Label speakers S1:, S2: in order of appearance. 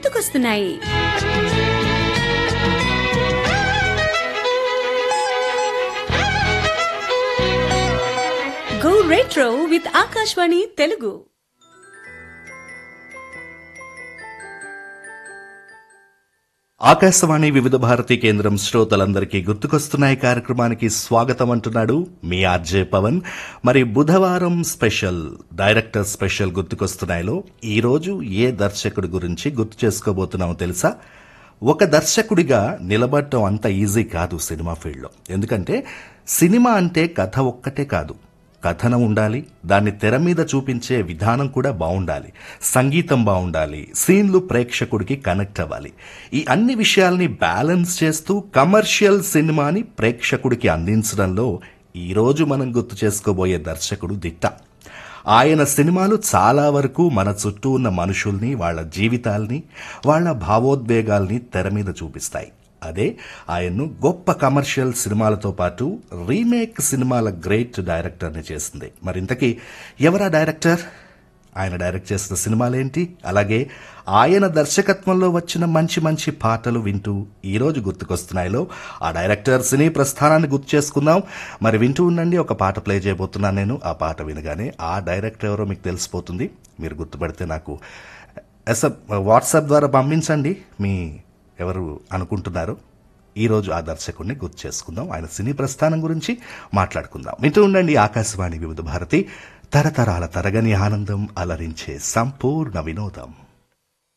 S1: గుర్తుకొస్తున్నాయి go retro with Akashvani Telugu
S2: Akashvani Vividh Bharati కేంద్రం శ్రోతలందరికీ గుర్తుకొస్తున్నాయి కార్యక్రమానికి స్వాగతం అంటున్నాడు మీ ఆర్జే పవన్ మరి బుధవారం స్పెషల్ డైరెక్టర్ స్పెషల్ గుర్తుకొస్తున్నాయిలో ఈ రోజు ఏ దర్శకుడి గురించి గుర్తు చేసుకోబోతున్నామో తెలుసా ఒక దర్శకుడిగా నిలబడటం అంత ఈజీ కాదు సినిమా ఫీల్డ్లో ఎందుకంటే సినిమా అంటే కథ ఒక్కటే కాదు కథనం ఉండాలి దాన్ని తెర మీద చూపించే విధానం కూడా బాగుండాలి సంగీతం బాగుండాలి సీన్లు ప్రేక్షకుడికి కనెక్ట్ అవ్వాలి ఈ అన్ని విషయాల్ని బ్యాలెన్స్ చేస్తూ కమర్షియల్ సినిమాని ప్రేక్షకుడికి అందించడంలో ఈరోజు మనం గుర్తు చేసుకోబోయే దర్శకుడు దిట్ట ఆయన సినిమాలు చాలా వరకు మన చుట్టూ ఉన్న మనుషుల్ని వాళ్ళ జీవితాల్ని వాళ్ళ భావోద్వేగాల్ని తెర మీద చూపిస్తాయి అదే ఆయన్ను గొప్ప కమర్షియల్ సినిమాలతో పాటు రీమేక్ సినిమాల గ్రేట్ డైరెక్టర్ని చేసింది మరి ఇంతకీ ఎవరా డైరెక్టర్ ఆయన డైరెక్ట్ చేసిన సినిమాలేంటి అలాగే ఆయన దర్శకత్వంలో వచ్చిన మంచి మంచి పాటలు వింటూ ఈ రోజు గుర్తుకొస్తున్నాయిలో ఆ డైరెక్టర్ సినీ ప్రస్థానాన్ని గుర్తు చేసుకుందాం మరి వింటూ ఉండండి ఒక పాట ప్లే చేయబోతున్నాను నేను ఆ పాట వినగానే ఆ డైరెక్టర్ ఎవరో మీకు తెలిసిపోతుంది మీరు గుర్తుపడితే నాకు ఎస్ఎం వాట్సాప్ ద్వారా పంపించండి మీ ఎవరు అనుకుంటున్నారు ఈరోజు ఆ దర్శకుడిని గుర్తు చేసుకుందాం ఆయన సినీ ప్రస్థానం గురించి మాట్లాడుకుందాం వింటూ ఉండండి ఆకాశవాణి వివిధ భారతి తరతరాల తరగని ఆనందం అలరించే సంపూర్ణ వినోదం